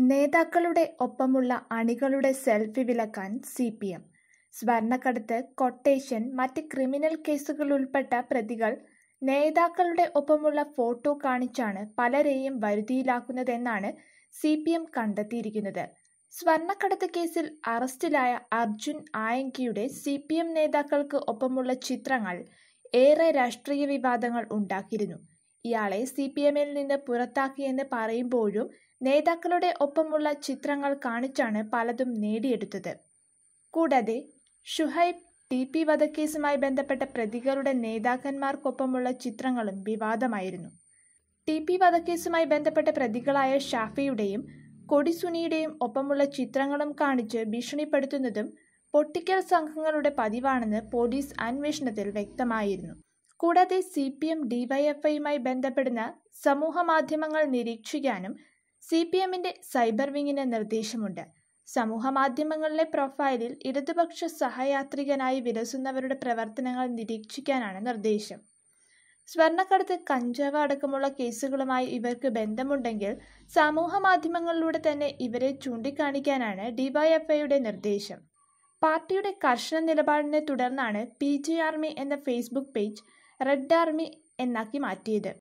നേതാക്കളുടെ ഒപ്പമുള്ള അണികളുടെ സെൽഫി വിലക്കാൻ സിപിഎം സ്വർണ്ണക്കടത്ത്, ക്വട്ടേഷൻ, മറ്റ് ക്രിമിനൽ കേസുകളിലുൾപ്പെട്ട പ്രതികൾ നേതാക്കളുടെ ഒപ്പമുള്ള ഫോട്ടോ കാണിച്ചാണ് പലരെയും വരുതിയിലാക്കുന്നതെന്നാണ് സിപിഎം കണ്ടെത്തിയിരിക്കുന്നത്. സ്വർണ്ണക്കടത്ത് കേസിൽ അറസ്റ്റിലായ അർജുൻ ആയങ്കിയുടെ സിപിഎം നേതാക്കൾക്ക് ഒപ്പമുള്ള ചിത്രങ്ങൾ ഏറെ രാഷ്ട്രീയ വിവാദങ്ങൾ ഉണ്ടാക്കിയിരുന്നു. ഇയാളെ സിപിഎമ്മിൽ നിന്ന് പുറത്താക്കിയെന്ന് പറയുമ്പോഴും നേതാക്കളുടെ ഒപ്പമുള്ള ചിത്രങ്ങൾ കാണിച്ചാണ് പലതും നേടിയെടുത്തത്. കൂടാതെ ഷുഹൈബ്, ടി. പി വധക്കേസുമായി ബന്ധപ്പെട്ട പ്രതികളുടെ നേതാക്കന്മാർക്കൊപ്പമുള്ള ചിത്രങ്ങളും വിവാദമായിരുന്നു. ടി. പി വധക്കേസുമായി ബന്ധപ്പെട്ട പ്രതികളായ ഷാഫിയുടെയും കൊടിസുനിയുടെയും ഒപ്പമുള്ള ചിത്രങ്ങളും കാണിച്ച് ഭീഷണിപ്പെടുത്തുന്നതും പൊട്ടിക്കൽ സംഘങ്ങളുടെ പതിവാണെന്ന് പോലീസ് അന്വേഷണത്തിൽ വ്യക്തമായിരുന്നു. കൂടാതെ സിപിഎം ഡിവൈഎഫ്ഐയുമായി ബന്ധപ്പെടുന്ന സമൂഹമാധ്യമങ്ങൾ നിരീക്ഷിക്കാനും സിപിഎമ്മിന്റെ സൈബർ വിങ്ങിന് നിർദ്ദേശമുണ്ട്. സമൂഹമാധ്യമങ്ങളിലെ പ്രൊഫൈലിൽ ഇടതുപക്ഷ സഹയാത്രികനായി വിലസുന്നവരുടെ പ്രവർത്തനങ്ങൾ നിരീക്ഷിക്കാനാണ് നിർദ്ദേശം. സ്വർണ്ണക്കടത്ത്, കഞ്ചാവ് അടക്കമുള്ള കേസുകളുമായി ഇവർക്ക് ബന്ധമുണ്ടെങ്കിൽ സമൂഹമാധ്യമങ്ങളിലൂടെ തന്നെ ഇവരെ ചൂണ്ടിക്കാണിക്കാനാണ് ഡിവൈഎഫ്ഐയുടെ നിർദ്ദേശം. പാർട്ടിയുടെ കർശന നിലപാടിനെ തുടർന്നാണ് പി. ജെ ആർമി എന്ന ഫേസ്ബുക്ക് പേജ് റെഡ് ആർമി എന്നാക്കി മാറ്റിയത്.